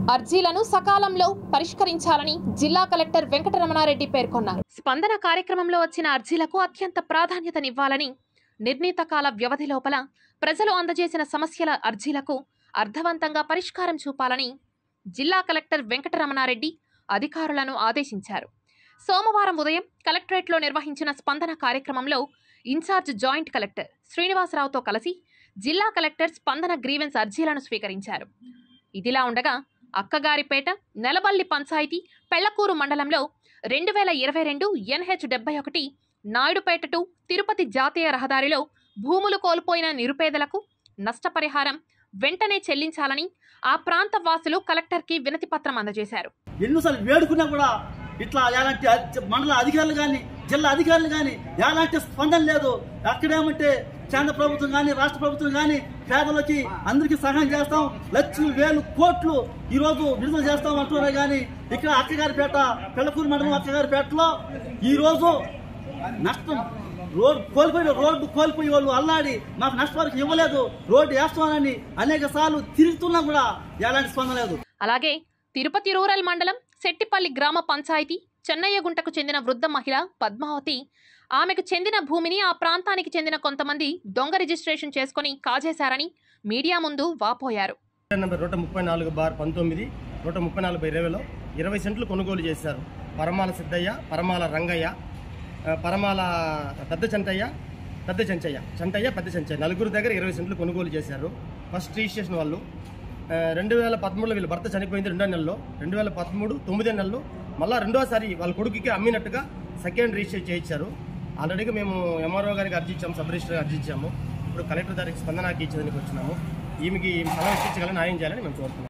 అర్జీలను సకాలంలో పరిష్కరించాలని జిల్లా కలెక్టర్ వెంకటరమణారెడ్డి పేర్కొన్నారు స్పందన కార్యక్రమంలో వచ్చిన అర్జీలకు అత్యంత ప్రాధాన్యతనివ్వాలని నిర్ణీత కాల వ్యవధి లోపల ప్రజలు అందజేసిన సమస్యల అర్జీలకు అర్థవంతంగా పరిష్కారం చూపాలని జిల్లా కలెక్టర్ వెంకటరమణారెడ్డి అధికారులను ఆదేశించారు సోమవారం ఉదయం కలెక్టరేట్లో నిర్వహించిన స్పందన కార్యక్రమంలో ఇన్ఛార్జ్ జాయింట్ కలెక్టర్ శ్రీనివాసరావుతో కలిసి జిల్లా కలెక్టర్ స్పందన గ్రీవెన్స్ అర్జీలను స్వీకరించారు ఇదిలా ఉండగా అక్కగారిపేట నెలబల్లి పంచాయతీ పెళ్లకూరు మండలంలో రెండు వేల ఇరవై రెండు ఎన్హెచ్ డెబ్బై ఒకటి నాయుడుపేట టు తిరుపతి జాతీయ రహదారిలో భూములు కోల్పోయిన నిరుపేదలకు నష్టపరిహారం వెంటనే చెల్లించాలని ఆ ప్రాంత వాసులు కలెక్టర్కి వినతి పత్రం అందజేశారు ఎన్నోసార్లు వేడుకున్నా కూడా ఇట్లా ఎలాంటి అధి- మండల అధికారులు కానీ జిల్లా అధికారులు కానీ ఎలాంటి స్పందన లేదు అక్కడేమంటే కేంద్ర ప్రభుత్వం కానీ రాష్ట్ర ప్రభుత్వం కానీ పేదలకి అందరికీ సహాయం చేస్తాం లక్షలు వేలు కోట్లు ఈ రోజు విడుదల చేస్తాం అంటున్నారు కానీ ఇక్కడ అక్కగారిపేట పెళ్ళకూరు మండలం అక్కగారిపేటలో ఈ రోజు నష్టం రోడ్ కోల్పోయిన రోడ్డు కోల్పోయి వాళ్ళు అల్లాడి మాకు నష్టపరికి ఇవ్వలేదు రోడ్డు వేస్తామని అనేక సార్లు తిరుగుతున్నా కూడా ఎలాంటి స్పందన లేదు అలాగే తిరుపతి రూరల్ మండలం శెట్టిపల్లి గ్రామ పంచాయతీ చెన్నయ్యగుంటకు చెందిన వృద్ధ మహిళ పద్మావతి ఆమెకు చెందిన భూమిని ఆ ప్రాంతానికి చెందిన కొంతమంది దొంగ రిజిస్ట్రేషన్ చేసుకుని కాజేశారని మీడియా ముందు వాపోయారు నెంబర్ నూట ముప్పై నాలుగు బార్ పంతొమ్మిది నూట ముప్పై నాలుగు బై ఇరవైలో ఇరవై సెంట్లు కొనుగోలు చేశారు పరమాల సిద్ధయ్య పరమాల రంగయ్య ఆ, పరమాల పెద్ద చంటయ్య పెద్ద చెంచయ్య చంటయ్య పెద్ద చెంచయ్య నలుగురు దగ్గర ఇరవై సెంట్లు కొనుగోలు చేశారు ఫస్ట్ రిజిస్ట్రేషన్ వాళ్ళు రెండు వేల పదమూడులో వీళ్ళ భర్త చనిపోయింది రెండో నెలలో రెండు వేల పదమూడు తొమ్మిదో నెలలో మళ్ళీ రెండోసారి వాళ్ళ కొడుకుకి అమ్మినట్టుగా సెకండ్ రిజిస్టర్ చేయించారు ఆల్రెడీగా మేము ఎంఆర్ఓ గారికి అర్జీ ఇచ్చాము సబ్ రిజిస్టర్ అర్జీ ఇచ్చాము ఇప్పుడు కలెక్టర్ గారికి స్పందనకి ఇచ్చేదానికి వచ్చినాము ఈమెకి స్థలం ఇచ్చించగలని న్యాయం చేయాలని మేము కోరుతున్నాం